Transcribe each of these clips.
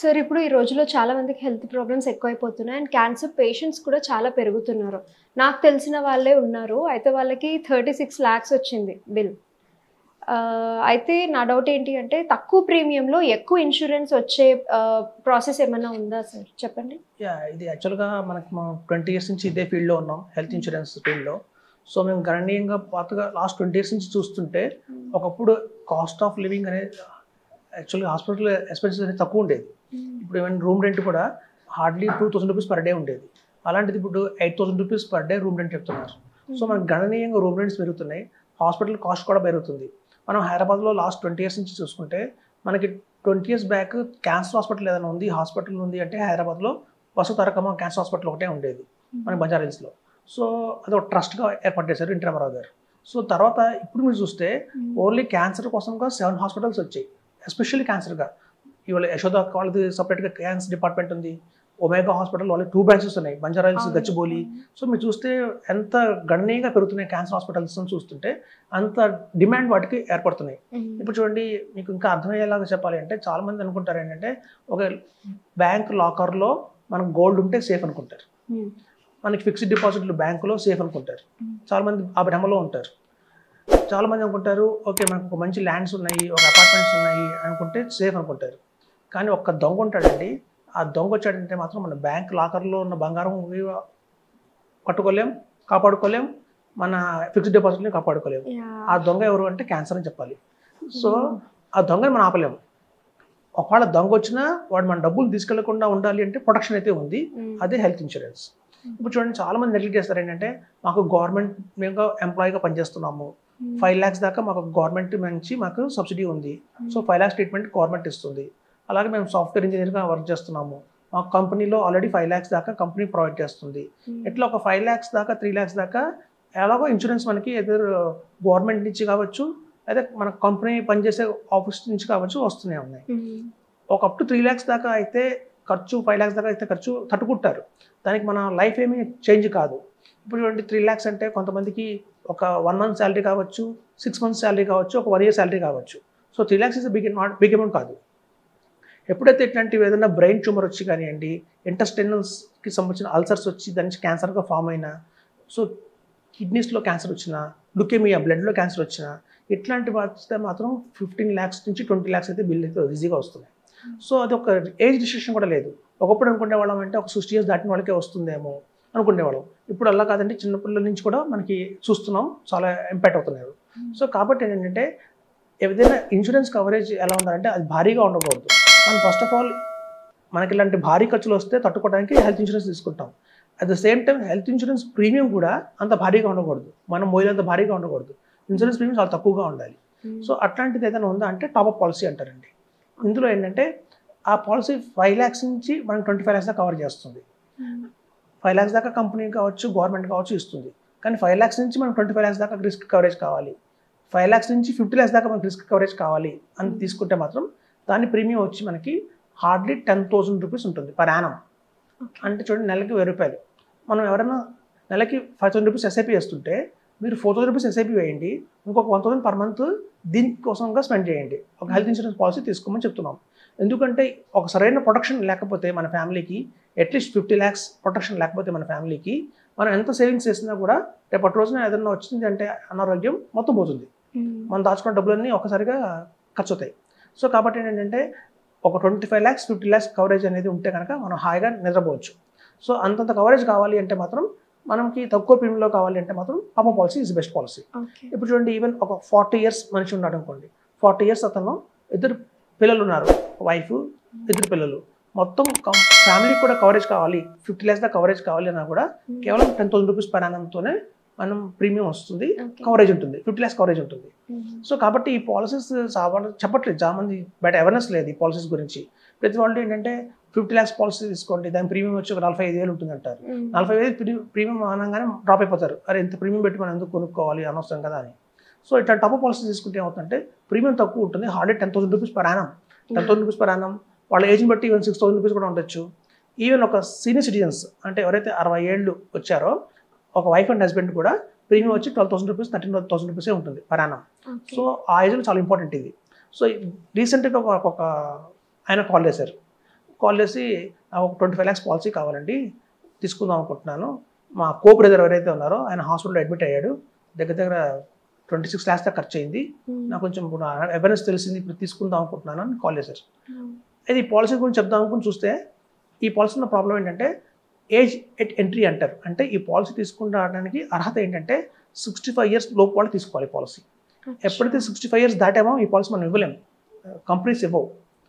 Sir ఇప్పుడు ఈ రోజుల్లో చాలా మందికి హెల్త్ ప్రాబ్లమ్స్ ఎక్కువైపోతున్నాయి అండ్ క్యాన్సర్ పేషెంట్స్ కూడా చాలా పెరుగుతున్నారు నాకు తెలిసిన వాళ్ళే ఉన్నారు అయితే వాళ్ళకి థర్టీ సిక్స్ ల్యాక్స్ వచ్చింది బిల్ అయితే నా డౌట్ ఏంటి అంటే తక్కువ ప్రీమియంలో ఎక్కువ ఇన్సూరెన్స్ వచ్చే ప్రాసెస్ ఏమైనా ఉందా సార్ చెప్పండి యా ఇది యాక్చువల్గా మనకి మనం ట్వంటీ ఇయర్స్ నుంచి ఇదే ఫీల్డ్లో ఉన్నాం హెల్త్ ఇన్సూరెన్స్ ఫీల్డ్లో సో మేము గణనీయంగా పాతగా లాస్ట్ ట్వంటీ ఇయర్స్ నుంచి చూస్తుంటే ఒకప్పుడు కాస్ట్ ఆఫ్ లివింగ్ అనేది యాక్చువల్గా హాస్పిటల్ ఎక్స్పెన్సెస్ అనేది తక్కువ ఉండేది ఇప్పుడు ఈవెన్ రూమ్ రెంట్ కూడా hardly two thousand rupees per day ఉండేది అలాంటిది ఇప్పుడు eight thousand rupees per day room rent చెప్తున్నారు సో మనకి గణనీయంగా రూమ్ రెంట్స్ పెరుగుతున్నాయి హాస్పిటల్ కాస్ట్ కూడా పెరుగుతుంది మనం హైదరాబాద్లో లాస్ట్ ట్వంటీ ఇయర్స్ నుంచి చూసుకుంటే మనకి twenty years back cancer hospital ఏదైనా ఉంది హాస్పిటల్ ఉంది అంటే హైదరాబాద్లో వసు తరకమ క్యాన్సర్ హాస్పిటల్ ఒకటే ఉండేది మన బంజారా హిల్స్లో సో అది ఒక ట్రస్ట్గా ఏర్పాటు చేశారు ఎన్టీ రామారావు గారు సో తర్వాత ఇప్పుడు మీరు చూస్తే ఓన్లీ క్యాన్సర్ కోసంగా సెవెన్ హాస్పిటల్స్ వచ్చాయి ఎస్పెషల్లీ క్యాన్సర్గా ఇవాళ యశోద వాళ్ళది సపరేట్గా క్యాన్సర్ డిపార్ట్మెంట్ ఉంది ఒమేగా హాస్పిటల్ వాళ్ళకి టూ బ్రాంచెస్ ఉన్నాయి బంజారా హిల్స్ గచ్చిబౌలి సో మీరు చూస్తే ఎంత గణనీయంగా పెరుగుతున్నాయి క్యాన్సర్ హాస్పిటల్స్ చూస్తుంటే అంత డిమాండ్ వాటికి ఏర్పడుతున్నాయి ఇప్పుడు చూడండి మీకు ఇంకా అర్థమయ్యేలాగా చెప్పాలి అంటే చాలా మంది అనుకుంటారు ఏంటంటే ఒక బ్యాంక్ లాకర్లో మనకు గోల్డ్ ఉంటే సేఫ్ అనుకుంటారు మనకి ఫిక్స్డ్ డిపాజిట్లు బ్యాంకులో సేఫ్ అనుకుంటారు చాలా మంది ఆ భ్రమలో ఉంటారు చాలా మంది అనుకుంటారు ఓకే మనకు ఒక మంచి ల్యాండ్స్ ఉన్నాయి ఒక అపార్ట్మెంట్స్ ఉన్నాయి అనుకుంటే సేఫ్ అనుకుంటారు కానీ ఒక్క దొంగ ఉంటాడండి ఆ దొంగ వచ్చాడంటే మాత్రం మన బ్యాంక్ లాకర్లో ఉన్న బంగారం పట్టుకోలేం కాపాడుకోలేం మన ఫిక్స్డ్ డిపాజిట్ని కాపాడుకోలేం ఆ దొంగ ఎవరు అంటే క్యాన్సర్ అని చెప్పాలి సో ఆ దొంగని మనం ఆపలేము ఒకవేళ దొంగ వచ్చినా వాడు మన డబ్బులు తీసుకెళ్లకుండా ఉండాలి అంటే ప్రొటెక్షన్ అయితే ఉంది అదే హెల్త్ ఇన్సూరెన్స్ ఇప్పుడు చూడండి చాలా మంది నెగ్లెక్ట్ చేస్తారు ఏంటంటే మాకు గవర్నమెంట్ మేము ఎంప్లాయీగా పనిచేస్తున్నాము ఫైవ్ ల్యాక్స్ దాకా మాకు గవర్నమెంట్ నుంచి మాకు సబ్సిడీ ఉంది so five lakhs treatment government ఇస్తుంది అలాగే మేము సాఫ్ట్వేర్ ఇంజనీర్గా వర్క్ చేస్తున్నాము మా కంపెనీలో ఆల్రెడీ ఫైవ్ ల్యాక్స్ దాకా కంపెనీ ప్రొవైడ్ చేస్తుంది ఇట్లా ఒక ఫైవ్ ల్యాక్స్ దాకా త్రీ ల్యాక్స్ దాకా ఎలాగో ఇన్సూరెన్స్ మనకి ఎదురు గవర్నమెంట్ నుంచి కావచ్చు అయితే మన కంపెనీ పనిచేసే ఆఫీస్ నుంచి కావచ్చు వస్తూనే ఉన్నాయి ఒక అప్ టు త్రీ ల్యాక్స్ దాకా అయితే ఖర్చు ఫైవ్ ల్యాక్స్ దాకా అయితే ఖర్చు తట్టుకుంటారు దానికి మన లైఫ్ ఏమీ చేంజ్ కాదు ఇప్పుడు చూడండి త్రీ ల్యాక్స్ అంటే కొంతమందికి ఒక వన్ మంత్ శాలరీ కావచ్చు సిక్స్ మంత్స్ శాలరీ కావచ్చు ఒక వన్ ఇయర్ శాలరీ కావచ్చు so three lakhs is big not big amount కాదు ఎప్పుడైతే ఇట్లాంటివి ఏదైనా బ్రెయిన్ ట్యూమర్ వచ్చి కానివ్వండి ఇంటెస్టైనల్స్కి సంబంధించిన అల్సర్స్ వచ్చి దాని నుంచి క్యాన్సర్గా ఫామ్ అయినా సో కిడ్నీస్లో క్యాన్సర్ వచ్చినా లుకేమియా బ్లడ్లో క్యాన్సర్ వచ్చినా ఇట్లాంటి వస్తే మాత్రం ఫిఫ్టీన్ ల్యాక్స్ నుంచి ట్వంటీ ల్యాక్స్ అయితే బిల్ అయితే ఈజీగా వస్తున్నాయి సో అది ఒక ఏజ్ రిస్ట్రిక్షన్ కూడా లేదు ఒకప్పుడు అనుకునే వాళ్ళం అంటే ఒక సిక్స్టీ ఇయర్స్ దాటిన వాళ్ళకే వస్తుందేమో అనుకునేవాళ్ళం ఇప్పుడు అలా కాదండి చిన్నపిల్లల నుంచి కూడా మనకి చూస్తున్నాం చాలా ఇంపాక్ట్ అవుతున్నారు సో కాబట్టి ఏంటంటే ఏదైనా ఇన్సూరెన్స్ కవరేజ్ ఎలా ఉండాలంటే అది భారీగా ఉండకూడదు మనం ఫస్ట్ ఆఫ్ ఆల్ మనకి ఇలాంటి భారీ ఖర్చులు వస్తే తట్టుకోవడానికి హెల్త్ ఇన్సూరెన్స్ తీసుకుంటాం at the same time health insurance premium కూడా అంత భారీగా ఉండకూడదు మనం మోయిలంత భారీగా ఉండకూడదు ఇన్సూరెన్స్ ప్రీమియం చాలా తక్కువగా ఉండాలి సో అట్లాంటిది ఏదైనా ఉందా అంటే టాప్అప్ పాలసీ అంటారండి ఇందులో ఏంటంటే ఆ పాలసీ ఫైవ్ ల్యాక్స్ నుంచి మనకి ట్వంటీ ఫైవ్ ల్యాక్స్ దాకా కవర్ చేస్తుంది ఫైవ్ ల్యాక్స్ దాకా కంపెనీ కావచ్చు గవర్నమెంట్ కావచ్చు ఇస్తుంది కానీ ఫైవ్ ల్యాక్స్ నుంచి మనకు ట్వంటీ ఫైవ్ ల్యాక్స్ దాకా రిస్క్ కవరేజ్ కావాలి ఫైవ్ ల్యాక్స్ నుంచి ఫిఫ్టీ ల్యాక్స్ దాకా మనకి రిస్క్ కవరేజ్ కావాలి అని తీసుకుంటే మాత్రం దాని ప్రీమియం వచ్చి మనకి హార్డ్లీ టెన్ థౌసండ్ రూపీస్ ఉంటుంది పర్ యానం అంటే చూడండి నెలకి వెయ్యి రూపాయలు మనం ఎవరైనా నెలకి ఫైవ్ థౌసండ్ రూపీస్ ఎస్ఐపి వేస్తుంటే మీరు ఫోర్ థౌసండ్ రూపీస్ ఎస్ఐపి వేయండి ఇంకొక వన్ థౌసండ్ పర్ మంత్ దీనికోసంగా స్పెండ్ చేయండి ఒక హెల్త్ ఇన్సూరెన్స్ పాలసీ తీసుకోమని చెప్తున్నాం ఎందుకంటే ఒక సరైన ప్రొటెక్షన్ లేకపోతే మన ఫ్యామిలీకి అట్లీస్ట్ ఫిఫ్టీ ల్యాక్స్ ప్రొటెక్షన్ లేకపోతే మన ఫ్యామిలీకి మనం ఎంత సేవింగ్స్ చేసినా కూడా రేపటి రోజున ఏదైనా వచ్చింది అంటే అనారోగ్యం మొత్తం పోతుంది మనం దాచుకున్న డబ్బులన్నీ ఒకసారిగా ఖర్చు అవుతాయి సో కాబట్టి ఏంటంటే ఒక twenty five lakhs fifty lakhs coverage అనేది ఉంటే కనుక మనం హాయిగా నిద్రపోవచ్చు సో అంతంత కవరేజ్ కావాలి అంటే మాత్రం మనకి తక్కువ ప్రీమియంలో కావాలి అంటే మాత్రం పాప పాలసీ ఇస్ బెస్ట్ పాలసీ ఇప్పుడు చూడండి ఈవెన్ ఒక ఫార్టీ ఇయర్స్ మనిషి ఉన్నాడు అనుకోండి ఫార్టీ ఇయర్స్ అతను ఇద్దరు పిల్లలు ఉన్నారు వైఫ్ ఇద్దరు పిల్లలు మొత్తం ఫ్యామిలీకి కూడా కవరేజ్ కావాలి ఫిఫ్టీ ల్యాక్స్ దాకా కవరేజ్ కావాలి అన్నా కూడా కేవలం టెన్ థౌసండ్ రూపీస్ పర్ యానంతోనే మనం ప్రీమియం వస్తుంది కవరేజ్ ఉంటుంది ఫిఫ్టీ ల్యాక్స్ కవరేజ్ ఉంటుంది సో కాబట్టి ఈ పాలసీస్ చాలా చెప్పట్లేదు చాలా మంది బయట అవేర్నెస్ లేదు ఈ పాలసీస్ గురించి ప్రతి వాళ్ళు ఏంటంటే ఫిఫ్టీ ల్యాక్స్ పాలసీ తీసుకోండి దాని ప్రీమియం వచ్చి ఒక నలభై ఐదు వేలు ఉంటుంది అంటారు నలభై వేలు ప్రీమియం అనగానే డ్రాప్ అయిపోతారు అరే ఇంత ప్రీమియం పెట్టి మనం ఎందుకు కొనుక్కోవాలి అనవసరం కదా అని సో ఇట్లా టప్ పాలసీ తీసుకుంటే ఏమవుతుందంటే ప్రీమియం తక్కువ ఉంటుంది hardly ten thousand rupees per annum ten thousand rupees per annum వాళ్ళ ఏజ్ని బట్టి ఈవెన్ సిక్స్ థౌసండ్ రూపీస్ కూడా ఉండొచ్చు ఈవెన్ ఒక సీనియర్ సిటిజన్స్ అంటే ఎవరైతే అరవై ఏళ్ళు వచ్చారో ఒక వైఫ్ అండ్ హస్బెండ్ కూడా ప్రీమియం వచ్చి twelve thousand rupees thirteen thousand రూపీసే ఉంటుంది పర్ యానం సో ఆ ఏజ్లో చాలా ఇంపార్టెంట్ ఇది సో రీసెంట్గా ఒక ఒక ఆయన కాల్ చేశారు కాల్ చేసి నాకు ఒక ట్వంటీ ఫైవ్ ల్యాక్స్ పాలసీ కావాలండి తీసుకుందాం అనుకుంటున్నాను మా కో బ్రదర్ ఎవరైతే ఉన్నారో ఆయన హాస్పిటల్లో అడ్మిట్ అయ్యాడు దగ్గర దగ్గర ట్వంటీ సిక్స్ ల్యాక్స్ దాకా ఖర్చు అయింది నాకు కొంచెం ఇప్పుడు అవేర్నెస్ తెలిసింది ఇప్పుడు తీసుకుందాం అనుకుంటున్నాను అని కాల్ చేశారు అయితే ఈ పాలసీ గురించి చెప్దాం అనుకుని చూస్తే ఈ పాలసీలో ప్రాబ్లం ఏంటంటే ఏజ్ ఎట్ ఎంట్రీ అంటారు అంటే ఈ పాలసీ తీసుకుని రావడానికి అర్హత ఏంటంటే సిక్స్టీ ఫైవ్ ఇయర్స్ లోపు వాళ్ళు తీసుకోవాలి పాలసీ ఎప్పుడైతే సిక్స్టీ ఫైవ్ ఇయర్స్ దాటామో ఈ పాలసీ మనం ఇవ్వలేము కంపెనీస్ ఇవ్వవు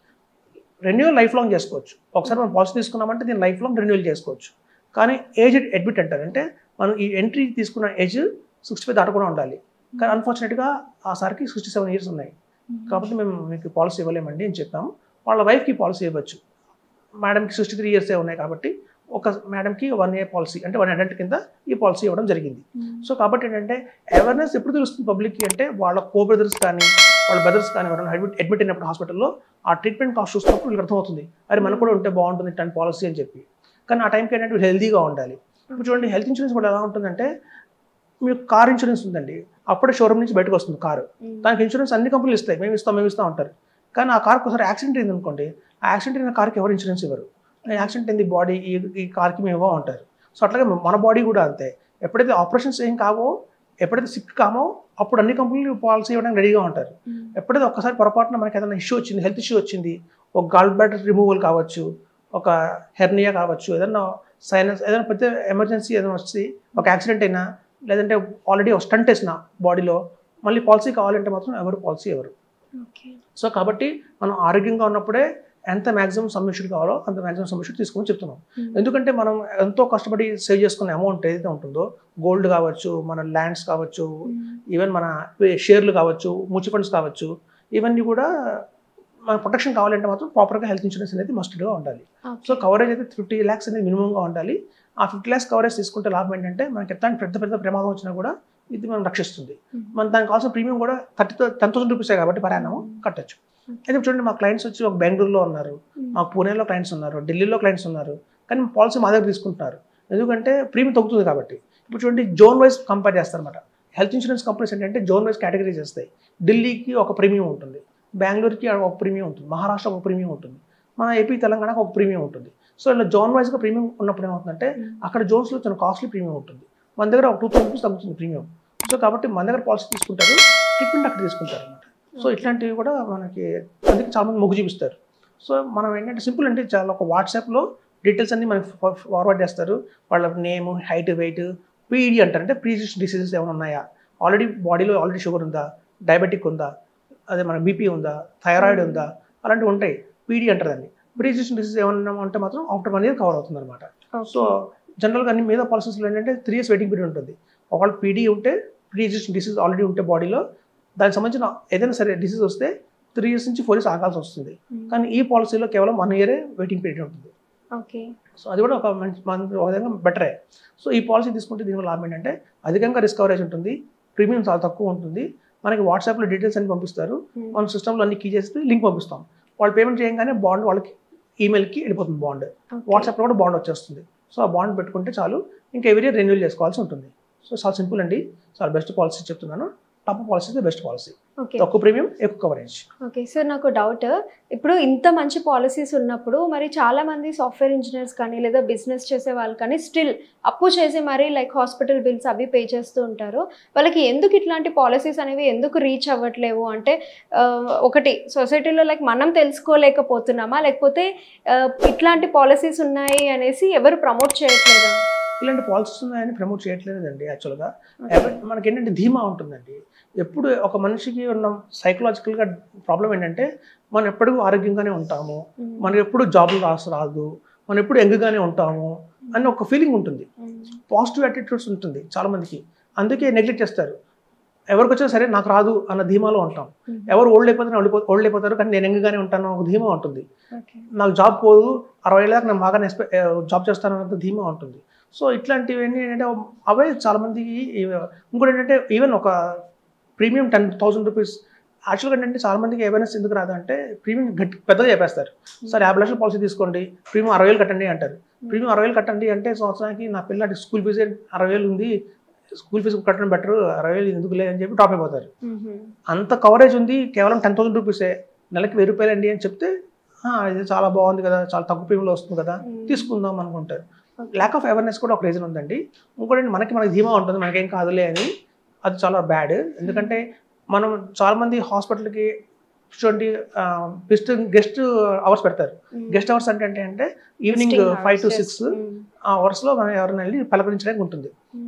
రెన్యువల్ లైఫ్ లాంగ్ చేసుకోవచ్చు ఒకసారి మనం పాలసీ తీసుకున్నామంటే దీన్ని లైఫ్ లాంగ్ రెన్యువల్ చేసుకోవచ్చు కానీ ఏజ్ అడ్మిట్ అంటారు అంటే మనం ఈ ఎంట్రీ తీసుకున్న ఏజ్ సిక్స్టీ ఫైవ్ దాటకుండా ఉండాలి కానీ అన్ఫార్చునేట్గా ఆ సార్కి సిక్స్టీ సెవెన్ ఇయర్స్ ఉన్నాయి కాబట్టి మేము మీకు పాలసీ ఇవ్వలేమండి అని చెప్పాము వాళ్ళ వైఫ్కి పాలసీ ఇవ్వచ్చు మేడంకి సిక్స్టీ త్రీ ఇయర్సే ఉన్నాయి కాబట్టి ఒక మేడంకి వన్ ఇయర్ పాలసీ అంటే వన్ అడల్ట్ కింద ఈ పాలసీ ఇవ్వడం జరిగింది సో కాబట్టి ఏంటంటే అవేర్నెస్ ఎప్పుడు తెలుస్తుంది పబ్లిక్కి అంటే వాళ్ళ కో బ్రదర్స్ కానీ వాళ్ళ బ్రదర్స్ కానీ ఎవరైనా అడ్మిట్ అడ్మిట్ అయినప్పుడు హాస్పిటల్లో ఆ ట్రీట్మెంట్ కాస్ట్ చూసినప్పుడు వీళ్ళకి అర్థమవుతుంది అరే మనకు కూడా ఉంటే బాగుంటుంది ఇట్లాంటి పాలసీ అని చెప్పి కానీ ఆ టైంకి ఏంటంటే వీళ్ళు హెల్తీగా ఉండాలి ఇప్పుడు చూడండి హెల్త్ ఇన్సూరెన్స్ కూడా ఎలా ఉంటుందంటే మీకు కార్ ఇన్సూరెన్స్ ఉందండి అప్పుడే షోరూమ్ నుంచి బయటకు వస్తుంది కారు దానికి ఇన్సూరెన్స్ అన్ని కంపెనీలు ఇస్తాయి మేము ఇస్తాం మేము ఇస్తాం అంటారు కానీ ఆ కార్కి ఒకసారి యాక్సిడెంట్ అయింది అనుకోండి ఆ యాక్సిడెంట్ అయిన కార్కి ఎవరు ఇన్సూరెన్స్ ఇవ్వరు ఈ యాక్సిడెంట్ అయింది బాడీ ఈ ఈ కార్కి మేము ఇవ్వం అంటారు సో అట్లాగే మన బాడీ కూడా అంతే ఎప్పుడైతే ఆపరేషన్స్ ఏం కావో ఎప్పుడైతే సిక్ కామో అప్పుడు అన్ని కంపెనీలు పాలసీ ఇవ్వడానికి రెడీగా ఉంటారు ఎప్పుడైతే ఒక్కసారి పొరపాటున మనకి ఏదైనా ఇష్యూ వచ్చింది హెల్త్ ఇష్యూ వచ్చింది ఒక గాల్ బ్లాడర్ రిమూవల్ కావచ్చు ఒక హెర్నియా కావచ్చు ఏదైనా సైనస్ ఏదైనా పెద్ద ఎమర్జెన్సీ ఏదైనా వచ్చి ఒక యాక్సిడెంట్ అయినా లేదంటే ఆల్రెడీ ఒక స్టంట్ వేసిన బాడీలో మళ్ళీ పాలసీ కావాలంటే మాత్రం ఎవరు పాలసీ ఎవరు ఓకే సో కాబట్టి మనం ఆరోగ్యంగా ఉన్నప్పుడే ఎంత మ్యాక్సిమం సబ్మిషన్ కావాలో అంత మ్యాక్సిమం సబ్మిషన్ తీసుకోమని చెప్తున్నాం ఎందుకంటే మనం ఎంతో కష్టపడి సేవ్ చేసుకున్న అమౌంట్ ఏదైతే ఉంటుందో గోల్డ్ కావచ్చు మన ల్యాండ్స్ కావచ్చు ఈవెన్ మన షేర్లు కావచ్చు మ్యూచువల్ ఫండ్స్ కావచ్చు ఇవన్నీ కూడా మన ప్రొటెక్షన్ కావాలంటే మాత్రం ప్రాపర్గా హెల్త్ ఇన్సూరెన్స్ అనేది మస్ట్గా ఉండాలి సో కవరేజ్ అయితే ఫిఫ్టీ ల్యాక్స్ అనేది మినిమంగా ఉండాలి ఆ ఫిఫ్టీ ల్యాక్స్ కవరేజ్ తీసుకుంటే లాభం ఏంటంటే మనకి ఎట్లాంటి పెద్ద పెద్ద ప్రమాదం వచ్చినా కూడా ఇది మనం రక్షిస్తుంది మన దానికి కావాల్సిన ప్రీమియం కూడా థర్టీ టెన్ థౌసండ్ రూపీసే కాబట్టి పరాయణం కట్టచ్చు అయితే చూడండి మా క్లయింట్స్ వచ్చి ఒక బెంగళూరులో ఉన్నారు మాకు పూణేలో క్లయింట్స్ ఉన్నారు ఢిల్లీలో క్లయింట్స్ ఉన్నారు కానీ పాలసీ మా దగ్గర తీసుకుంటున్నారు ఎందుకంటే ప్రీమియం తగ్గుతుంది కాబట్టి ఇప్పుడు చూడండి జోన్ వైజ్ కంపేర్ చేస్తారన్నమాట హెల్త్ ఇన్సూరెన్స్ కంపెనీస్ ఏంటంటే జోన్ వైజ్ కేటగిరీ చేస్తాయి ఢిల్లీకి ఒక ప్రీమియం ఉంటుంది బెంగళూరుకి ఒక ప్రీమియం ఉంటుంది మహారాష్ట్ర ఒక ప్రీమియం ఉంటుంది మన ఏపీ తెలంగాణకు ఒక ప్రీమియం ఉంటుంది సో ఇలా జోన్ వైజ్గా ప్రీమియం ఉన్నప్పుడు ఏమవుతుందంటే అక్కడ జోన్స్లో చాలా కాస్ట్లీ ప్రీమియం ఉంటుంది మన దగ్గర ఒక టూ థౌసండ్ రూపీస్ తగ్గుతుంది ప్రీమియం సో కాబట్టి మన దగ్గర పాలసీ తీసుకుంటారు ట్రీట్మెంట్ అక్కడ తీసుకుంటారు అనమాట సో ఇట్లాంటివి కూడా మనకి అందుకే చాలా మంది మొగ్గు చూపిస్తారు సో మనం ఏంటంటే సింపుల్ అంటే చాలా ఒక వాట్సాప్లో డీటెయిల్స్ అన్ని మనకి ఫార్వర్డ్ చేస్తారు వాళ్ళ నేమ్ హైట్ వెయిట్ పీఈడి అంటారు అంటే ప్రీ డిసీజెస్ ఏమైనా ఉన్నాయా ఆల్రెడీ బాడీలో ఆల్రెడీ షుగర్ ఉందా డయాబెటిక్ ఉందా అదే మన బీపీ ఉందా థైరాయిడ్ ఉందా అలాంటివి ఉంటాయి పీడీ అంటారు దాన్ని ప్రీ డిసీజ్ ఏమన్నా ఉంటే మాత్రం ఆఫ్టర్ వన్ ఇయర్ కవర్ అవుతుంది అనమాట సో జనరల్గా అన్ని మీద పాలసీస్లో ఏంటంటే త్రీ ఇయర్స్ వెయిటింగ్ పీరియడ్ ఉంటుంది ఒకవేళ పీడీ ఉంటే ప్రీ ఎగ్జిస్టింగ్ డిసీజ్ ఆల్రెడీ ఉంటే బాడీలో దానికి సంబంధించిన ఏదైనా సరే డిసీజ్ వస్తే త్రీ ఇయర్స్ నుంచి ఫోర్ ఇయర్స్ ఆగాల్సి వస్తుంది కానీ ఈ పాలసీలో కేవలం వన్ ఇయరే వెయిటింగ్ పీరియడ్ ఉంటుంది ఓకే సో అది కూడా ఒక మంచి మన ఒక విధంగా బెటరే సో ఈ పాలసీ తీసుకుంటే దీనివల్ల లాభం ఏంటంటే అధికంగా రిస్క్ కవరేజ్ ఉంటుంది ప్రీమియం చాలా తక్కువ ఉంటుంది మనకి వాట్సాప్లో డీటెయిల్స్ అన్ని పంపిస్తారు మనం సిస్టంలో అన్ని కీ చేసి లింక్ పంపిస్తాం వాళ్ళు పేమెంట్ చేయగానే బాండ్ వాళ్ళకి ఈమెయిల్కి వెళ్ళిపోతుంది బాండ్ వాట్సాప్లో కూడా బాండ్ వచ్చేస్తుంది సో ఆ బాండ్ పెట్టుకుంటే చాలు ఇంకా ఎవ్రీ ఇయర్ రెన్యూల్ చేసుకోవాల్సి ఉంటుంది సో చాలా సింపుల్ అండి చాలా బెస్ట్ పాలసీ చెప్తున్నాను top policy best policy okay తక్కువ ప్రీమియం ఎక్కువ కవరేజ్ ఓకే సార్ నాకు డౌట్ ఇప్పుడు ఇంత మంచి పాలసీస్ ఉన్నప్పుడు మరి చాలా మంది సాఫ్ట్వేర్ ఇంజనీర్స్ కానీ లేదా బిజినెస్ చేసే వాళ్ళు కానీ స్టిల్ అప్పు చేసి మరి లైక్ హాస్పిటల్ బిల్స్ అవి పే చేస్తూ ఉంటారు వాళ్ళకి ఎందుకు ఇట్లాంటి పాలసీస్ అనేవి ఎందుకు రీచ్ అవ్వట్లేవు అంటే ఆ, ఒకటి సొసైటీలో లైక్ మనం తెలుసుకోలేకపోతున్నామా లేకపోతే ఆ, ఇట్లాంటి పాలసీస్ ఉన్నాయి అనేసి ఎవరు ప్రమోట్ చేయట్లేదా ఇలాంటి పాలసీస్ ఉన్నాయని ప్రమోట్ చేయట్లేదండి యాక్చువల్గా మనకి ఏంటంటే ధీమా ఉంటుందండి ఎప్పుడు ఒక మనిషికి ఉన్న సైకలాజికల్గా ప్రాబ్లం ఏంటంటే మనం ఎప్పుడు ఆరోగ్యంగానే ఉంటాము మనం ఎప్పుడు జాబ్లు రాసు రాదు మనం ఎప్పుడు యంగ్గానే ఉంటాము అని ఒక ఫీలింగ్ ఉంటుంది పాజిటివ్ యాటిట్యూడ్స్ ఉంటుంది చాలా మందికి అందుకే నెగ్లెక్ట్ చేస్తారు ఎవరికి వచ్చినా సరే నాకు రాదు అన్న ధీమాలో ఉంటాం ఎవరు ఓల్డ్ అయిపోతారు ఓల్డ్ ఓల్డ్ అయిపోతారు కానీ నేను యంగ్గానే ఉంటాను ఒక ధీమా ఉంటుంది ఓకే నాకు జాబ్ పోదు అరవై ఏళ్ళ దాకా నేను బాగా ఎక్స్పె జాబ్ చేస్తాను అన్నంత ధీమా ఉంటుంది సో ఇట్లాంటివన్నీ ఏంటంటే అవే చాలా మందికి ఇవ- ఇంకోటి ఏంటంటే ఈవెన్ ఒక ప్రీమియం టెన్ థౌసండ్ రూపీస్ యాక్చువల్గా ఏంటంటే చాలా మందికి అవేర్నెస్ ఎందుకు రాదంటే ప్రీమియం గట్టి పెద్దగా చెప్పేస్తారు సార్ యాభై లక్షల పాలసీ తీసుకోండి ప్రీమియం అరవై వేలు కట్టండి అంటారు ప్రీమియం అరవై వేలు కట్టండి అంటే సంవత్సరానికి నా పిల్లడి స్కూల్ ఫీజు అరవై వేలు ఉంది స్కూల్ ఫీజు కట్టడం బెటర్ అరవై వేలు ఎందుకు లేదని చెప్పి టాప్ అయిపోతారు అంత కవరేజ్ ఉంది కేవలం టెన్ థౌసండ్ రూపీసే నెలకి వెయ్యి రూపాయలు అండి అని చెప్తే "ఆ, ఇది చాలా బాగుంది కదా చాలా తక్కువ ప్రీమియంలో వస్తుంది కదా తీసుకుందాం అనుకుంటారు ల్యాక్ ఆఫ్ అవేర్నెస్ కూడా ఒక రీజన్ ఉందండి ఇంకోటి మనకి మనకి ధీమా ఉంటుంది మనకేం కాదులే అని అది చాలా బ్యాడ్ ఎందుకంటే మనం చాలా మంది హాస్పిటల్కి చూడండి గెస్ట్ గెస్ట్ అవర్స్ పెడతారు గెస్ట్ అవర్స్ అంటే అంటే అంటే ఈవినింగ్ ఫైవ్ టు సిక్స్ ఆ అవర్స్లో మనం ఎవరైనా వెళ్ళి పలకరించడానికి ఉంటుంది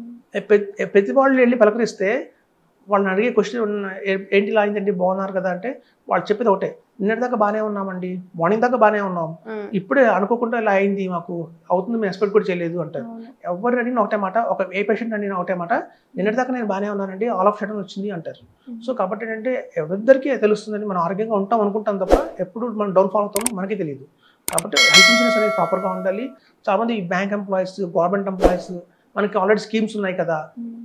పె- ప్రతి వాళ్ళు వెళ్ళి పలకరిస్తే వాళ్ళని అడిగే క్వశ్చన్ ఏంటి ఇలా అయిందండి బాగున్నారు కదా అంటే వాళ్ళు చెప్పేది ఒకటే నిన్నటి దాకా బాగానే ఉన్నామండి మార్నింగ్ దాకా బాగానే ఉన్నాం ఇప్పుడే అనుకోకుండా ఇలా అయింది మాకు అవుతుంది మేము ఎక్స్పెక్ట్ కూడా చేయలేదు అంటారు ఎవరు అడిగిన ఒకటే మాట ఒక ఏ పేషెంట్ అడిగిన ఒకటే మాట నిన్నటి దాకా నేను బాగానే ఉన్నానండి ఆల్ ఆఫ్ సడన్ వచ్చింది అంటారు సో కాబట్టి ఏంటంటే ఎవరిద్దరికీ తెలుస్తుందని మనం ఆరోగ్యంగా ఉంటాం అనుకుంటాం తప్ప ఎప్పుడు మనం డౌన్ఫాల్ అవుతామో మనకి తెలియదు కాబట్టి హెల్త్ ఇన్సూరెన్స్ అనేది ప్రాపర్గా ఉండాలి చాలామంది బ్యాంక్ ఎంప్లాయీస్ గవర్నమెంట్ ఎంప్లాయీస్ మనకి ఆల్రెడీ స్కీమ్స్ ఉన్నాయి కదా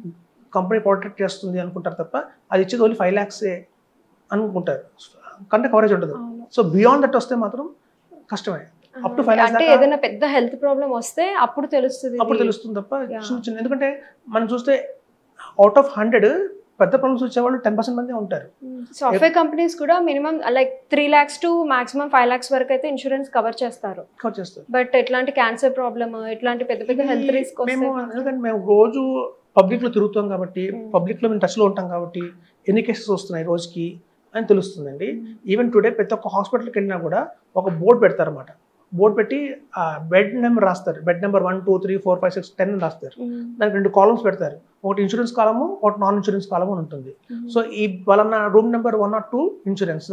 కంపెనీ ప్రొటెక్ట్ చేస్తుంది అనుకుంటారు తప్ప అది ఇచ్చేది ఓన్లీ ఫైవ్ ల్యాక్సే అనుకుంటారు కంటే కవరేజ్ ఉండదు సో బియాండ్ దట్ వస్తే మాత్రం కష్టమే Up to five lakhs అంటే దాకా- ఏదైనా పెద్ద హెల్త్ ప్రాబ్లం వస్తే అప్పుడు తెలుస్తుంది అప్పుడు ఇది. తెలుస్తుంది తప్ప Yeah. చిన్న చిన్న ఎందుకంటే మనం చూస్తే అవుట్ ఆఫ్ హండ్రెడ్ పెద్ద ప్రాబ్లమ్స్ వచ్చేవాళ్ళు టెన్ పర్సెంట్ మందే ఉంటారు సాఫ్ట్వేర్ కంపెనీస్ కూడా minimum like three lakhs to maximum five lakhs వరకు అయితే ఇన్సూరెన్స్ కవర్ చేస్తారు కవర్ చేస్తారు బట్ ఎట్లాంటి క్యాన్సర్ ప్రాబ్లమ్ ఇట్లాంటి పెద్ద పెద్ద హెల్త్ రిస్క్ మేము వస్తే ఎందుకంటే మేము రోజు పబ్లిక్ లో తిరుగుతాం కాబట్టి Mm. పబ్లిక్ లో మేము టచ్ లో ఉంటాం కాబట్టి ఎన్ని కేసెస్ వస్తున్నాయి రోజుకి అని తెలుస్తుందండి ఈవెన్ టుడే ప్రతి ఒక్క హాస్పిటల్కి వెళ్ళినా కూడా ఒక బోర్డు పెడతారన్నమాట బోర్డు పెట్టి ఆ బెడ్ నెంబర్ రాస్తారు bed number one two three four five six ten రాస్తారు దానికి రెండు కాలమ్స్ పెడతారు ఒకటి ఇన్సూరెన్స్ కాలము ఒకటి నాన్ ఇన్సూరెన్స్ కాలము అని ఉంటుంది సో ఈ వలన room number one not two insurance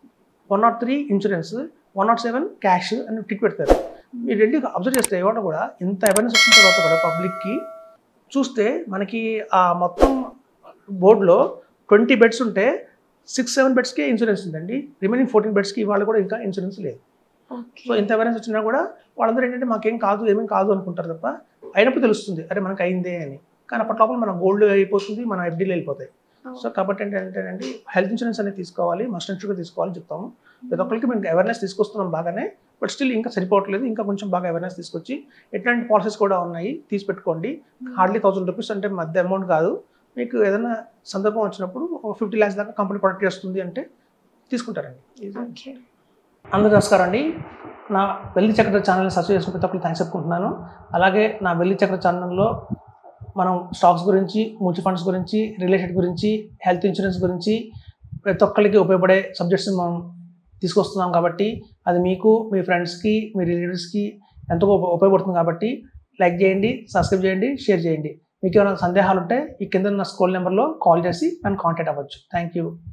one not three insurance one not seven cash అని టిక్ పెడతారు మీరు వెళ్ళి అబ్జర్వ్ చేస్తే ఎవరు కూడా ఇంత అవేర్నెస్ వచ్చిన తర్వాత కూడా పబ్లిక్కి చూస్తే మనకి ఆ మొత్తం బోర్డులో ట్వంటీ బెడ్స్ ఉంటే సిక్స్ సెవెన్ బెడ్స్కే ఇన్సూరెన్స్ ఉందండి రిమైనింగ్ ఫోర్టీన్ బెడ్స్కి ఇవాళ కూడా ఇంకా ఇన్సూరెన్స్ లేదు సో ఇంత అవేర్నెస్ వచ్చినా కూడా వాళ్ళందరూ ఏంటంటే మాకేం కాదు ఏమేం కాదు అనుకుంటారు తప్ప అయినప్పుడు తెలుస్తుంది అరే మనకు అయిందే అని కానీ అప్పటిలోపల మన గోల్డ్ అయిపోతుంది మన ఎఫ్డీలు వెళ్ళిపోతాయి సో కాబట్టి ఏంటంటే హెల్త్ ఇన్సూరెన్స్ అనేది తీసుకోవాలి మస్ట్ ఇన్సూరెన్స్ తీసుకోవాలని చెప్తాము ప్రతి ఒక్కరికి మేము అవేర్నెస్ తీసుకొస్తున్నాం బాగానే బట్ స్టిల్ ఇంకా సరిపోవట్లేదు ఇంకా కొంచెం బాగా అవేర్నెస్ తీసుకొచ్చి ఎట్లాంటి పాలసీస్ కూడా ఉన్నాయి తీసి పెట్టుకోండి హార్డ్లీ థౌసండ్ రూపీస్ అంటే మధ్య అమౌంట్ కాదు మీకు ఏదైనా సందర్భం వచ్చినప్పుడు ఫిఫ్టీ ల్యాక్స్ దాకా కంపెనీ ప్రొడక్ట్ చేస్తుంది అంటే తీసుకుంటారండి ఓకే అందరూ నమస్కారం అండి నా వెల్లి చక్ర ఛానల్ని సబ్స్క్రైబ్ చేసిన ప్రతి ఒక్కరికి థ్యాంక్స్ చెప్పుకుంటున్నాను అలాగే నా వెల్లి చక్ర ఛానల్లో మనం స్టాక్స్ గురించి మ్యూచువల్ ఫండ్స్ గురించి రియల్ ఎస్టేట్ గురించి హెల్త్ ఇన్సూరెన్స్ గురించి ప్రతి ఒక్కరికి ఉపయోగపడే సబ్జెక్ట్స్ మనం తీసుకొస్తున్నాం కాబట్టి అది మీకు మీ ఫ్రెండ్స్కి మీ రిలేటివ్స్కి ఎంతో ఉప- ఉపయోగపడుతుంది కాబట్టి లైక్ చేయండి సబ్స్క్రైబ్ చేయండి షేర్ చేయండి మీకు ఏమైనా సందేహాలు ఉంటే ఈ కింద ఉన్న స్కూల్ నెంబర్లో కాల్ చేసి నన్ను కాంటాక్ట్ అవ్వచ్చు థ్యాంక్ యూ